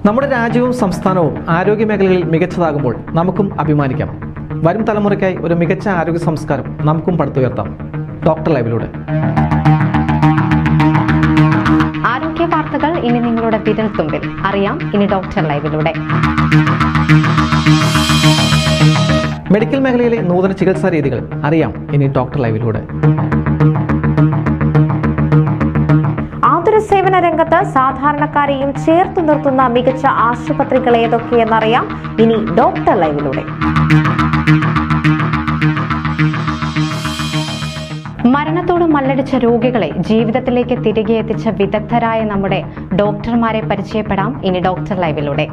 നമ്മുടെ രാജ്യവും സംസ്ഥാനവും ആരോഗ്യ മേഖലകളിൽ മികച്ചതാകുമ്പോൾ നമുക്കും അഭിമാനിക്കാം വരും തലമുറയ്ക്കായി ഒരു മികച്ച ആരോഗ്യ സംസ്കാരം നമുക്കും പടുത്തുയർത്താം ഡോക്ടർ ലൈവിലൂടെ ആരോഗ്യ വാർത്തകൾ ഇനി നിങ്ങളുടെ വിരൽ തുമ്പിൽ അറിയാം ഇനി ഡോക്ടർ ലൈവിലൂടെ മെഡിക്കൽ മേഖലയിലെ നൂതന ചികിത്സാ രീതികൾ അറിയാം ഇനി ഡോക്ടർ ലൈവിലൂടെ ആതുര സേവന രംഗത്ത് സാധാരണക്കാരെയും ചേർത്തു നിർത്തുന്ന മികച്ച ആശുപത്രികൾ ഏതൊക്കെയെന്നറിയാം ഇനി ഡോക്ടർ ലൈവിലൂടെ മരണത്തോട് മല്ലടിച്ച രോഗികളെ ജീവിതത്തിലേക്ക് തിരികെ എത്തിച്ച വിദഗ്ധരായ നമ്മുടെ ഡോക്ടർമാരെ പരിചയപ്പെടാം ഇനി ഡോക്ടർ ലൈവിലൂടെ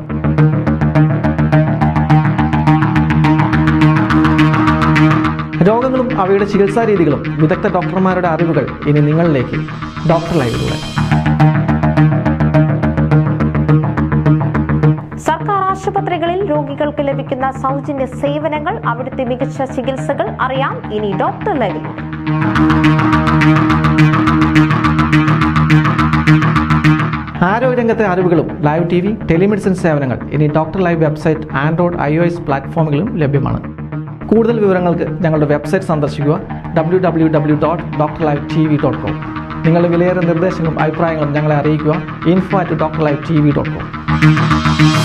രോഗങ്ങളും അവയുടെ ചികിത്സാ രീതികളും വിദഗ്ധ ഡോക്ടർമാരുടെ അറിവുകൾ ഇനി നിങ്ങളിലേക്ക് ഡോക്ടർ ലൈവിലൂടെ സർക്കാർ ആശുപത്രികളിൽ രോഗികൾക്ക് ലഭിക്കുന്ന സൗജന്യ സേവനങ്ങൾ അവിടുത്തെ മികച്ച ചികിത്സകൾ അറിയാം ഇനി ഡോക്ടർ ലൈവിലൂടെ ആരോഗ്യരംഗത്തെ അറിവുകളും ലൈവ് ടി വി ടെലിമെഡിസിൻ സേവനങ്ങൾ ഇനി Doctor Live website Android I O S പ്ലാറ്റ്ഫോമുകളിലും ലഭ്യമാണ് കൂടുതൽ വിവരങ്ങൾക്ക് ഞങ്ങളുടെ വെബ്സൈറ്റ് സന്ദർശിക്കുക W W W dot Doctor Live T V dot com നിങ്ങളുടെ വിലയേറെ നിർദ്ദേശങ്ങളും അഭിപ്രായങ്ങളും ഞങ്ങളെ അറിയിക്കുക info at Doctor Live T V dot com